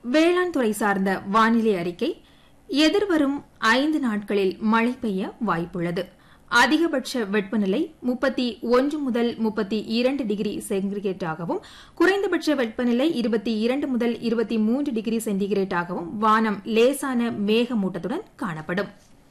வேளாண் துறை சார்ந்த வானிலை அறிக்கை எதிர்வரும் ஐந்து நாட்களில் மழை பெய்ய வாய்ப்புள்ளது அதிகபட்ச வெப்பநிலை முப்பத்தி ஒன்று முதல் முப்பத்தி இரண்டு டிகிரி சென்டிகிரேட்டாகவும் குறைந்தபட்ச வெப்பநிலை இருபத்தி இரண்டு முதல் இருபத்தி மூன்று டிகிரி சென்டிகிரேட்டாகவும் வானம் லேசான மேகமூட்டத்துடன் காணப்படும்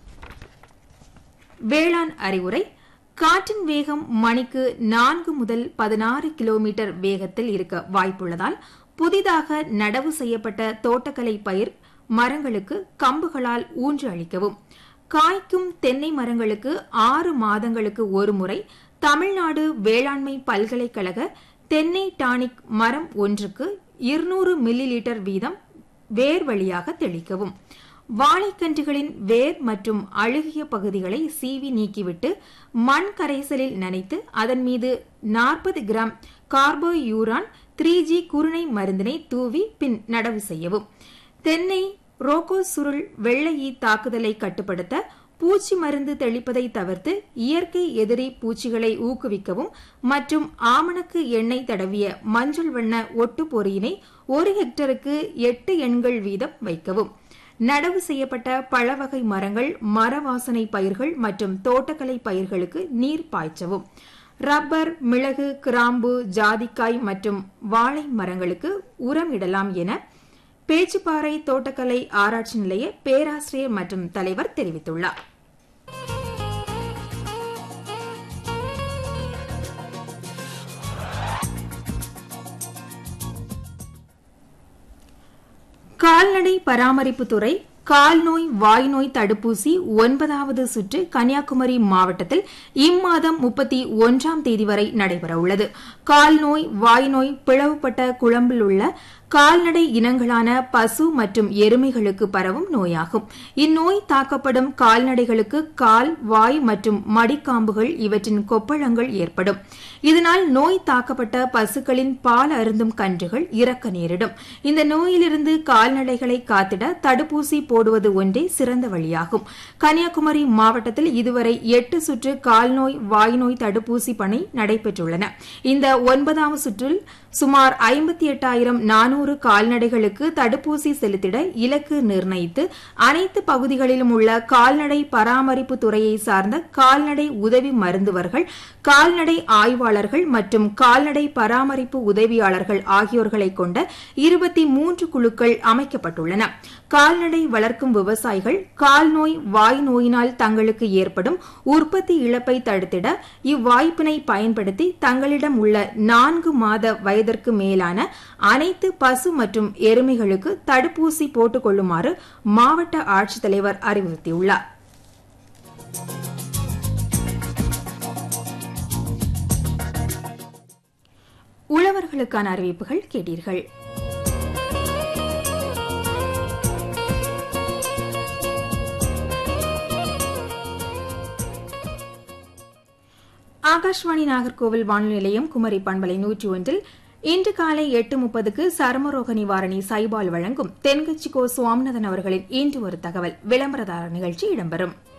வேளாண் அறிவுரை காற்றின் வேகம் மணிக்கு நான்கு முதல் பதினாறு கிலோமீட்டர் வேகத்தில் இருக்க வாய்ப்புள்ளதால் புதிதாக நடவு செய்யப்பட்ட தோட்டக்கலை பயிர் மரங்களுக்கு கம்புகளால் ஊன்று அளிக்கவும் காய்க்கும் தென்னை மரங்களுக்கு ஆறு மாதங்களுக்கு ஒருமுறை தமிழ்நாடு வேளாண்மை பல்கலைக்கழக தென்னை டானிக் மரம் ஒன்றுக்கு இருநூறு மில்லி லிட்டர் வீதம் வேர் வழியாக தெளிக்கவும் வாழைக்கன்றுகளின் வேர் மற்றும் அழுகிய பகுதிகளை சீவி நீக்கிவிட்டு மண் கரைசலில் நனைத்து அதன் மீது நாற்பது gram carbofuran three G குருணை மருந்தினை தூவி பின் நடவு செய்யவும் தென்னை ரோகோ சுருள் வெள்ளை ஈ தாக்குதலை கட்டுப்படுத்த பூச்சி மருந்து தெளிப்பதை தவிர்த்து இயற்கை எதிரி பூச்சிகளை ஊக்குவிக்கவும் மற்றும் ஆமணக்கு எண்ணெய் தடவிய மஞ்சள் வண்ண ஒட்டு பொறியினை ஒரு ஹெக்டருக்கு எட்டு எண்கள் வீதம் வைக்கவும் நடவு செய்யப்பட்ட பழவகை மரங்கள் மரவாசனை பயிர்கள் மற்றும் தோட்டக்கலை பயிர்களுக்கு நீர் பாய்ச்சவும் ரப்பர் மிளகு கிராம்பு ஜாதிக்காய் மற்றும் வாழை மரங்களுக்கு உரம் இடலாம் என பேச்சுப்பாறை தோட்டக்கலை ஆராய்ச்சி நிலைய பேராசிரியர் மற்றும் தலைவர் தெரிவித்துள்ளார் கால்நடை பராமரிப்புத்துறை கால்நோய் வாய்நோய் தடுப்பூசி ஒன்பதாவது சுற்று கன்னியாகுமரி மாவட்டத்தில் இம்மாதம் முப்பத்தி ஒன்றாம் தேதி வரை நடைபெறவுள்ளது கால்நோய் வாய்நோய் பிளவுபட்ட குழம்பில் உள்ள கால்நடை இனங்களான பசு மற்றும் எருமைகளுக்கு பரவும் நோயாகும் இந்நோய் தாக்கப்படும் கால்நடைகளுக்கு கால் வாய் மற்றும் மடிக்காம்புகள் இவற்றின் கொப்பளங்கள் ஏற்படும் இதனால் நோய் தாக்கப்பட்ட பசுக்களின் பால் அருந்தும் கன்றுகள் இறக்க நேரிடும் இந்த நோயிலிருந்து கால்நடைகளை காத்திட தடுப்பூசி போடுவது ஒன்றே சிறந்த வழியாகும் கன்னியாகுமரி மாவட்டத்தில் இதுவரை எட்டு சுற்று கால்நோய் வாய்நோய் தடுப்பூசி பணி நடைபெற்றுள்ளன இந்த ஒன்பதாம் சுற்றில் சுமார் ஐம்பத்தி எட்டாயிரம் நானூறு கால்நடைகளுக்கு தடுப்பூசி செலுத்திட இலக்கு நிர்ணயித்து அனைத்து பகுதிகளிலும் உள்ள கால்நடை பராமரிப்பு துறையை சார்ந்த கால்நடை உதவி மருந்துவர்கள் கால்நடை ஆய்வாளர்கள் மற்றும் கால்நடை பராமரிப்பு உதவியாளர்கள் ஆகியோர்களை கொண்ட இருபத்தி மூன்று குழுக்கள் அமைக்கப்பட்டுள்ளன கால்நடை வளர்க்கும் விவசாயிகள் கால்நோய் வாய் நோயினால் தங்களுக்கு ஏற்படும் உற்பத்தி இழப்பை தடுத்திட இவ்வாய்ப்பினை பயன்படுத்தி தங்களிடம் உள்ள நான்கு மாத வயதிற்கு மேலான அனைத்து பசு மற்றும் எருமைகளுக்கு தடுப்பூசி போட்டுக் கொள்ளுமாறு மாவட்ட ஆட்சித்தலைவர் அறிவுறுத்தியுள்ளார் உழவர்களுக்கான அறிவிப்புகள் கேட்டீர்கள் ஆகாஷ்வாணி நாகர்கோவில் வானொலி நிலையம் குமரி பண்பலை நூற்றி ஒன்றில் இன்று காலை எட்டு முப்பதுக்கு சருமரோக நிவாரணி சைபால் வழங்கும் தென்கட்சி கோ சுவாமிநாதன் அவர்களின் இன்று ஒரு தகவல் விளம்பரதார நிகழ்ச்சி இடம்பெறும்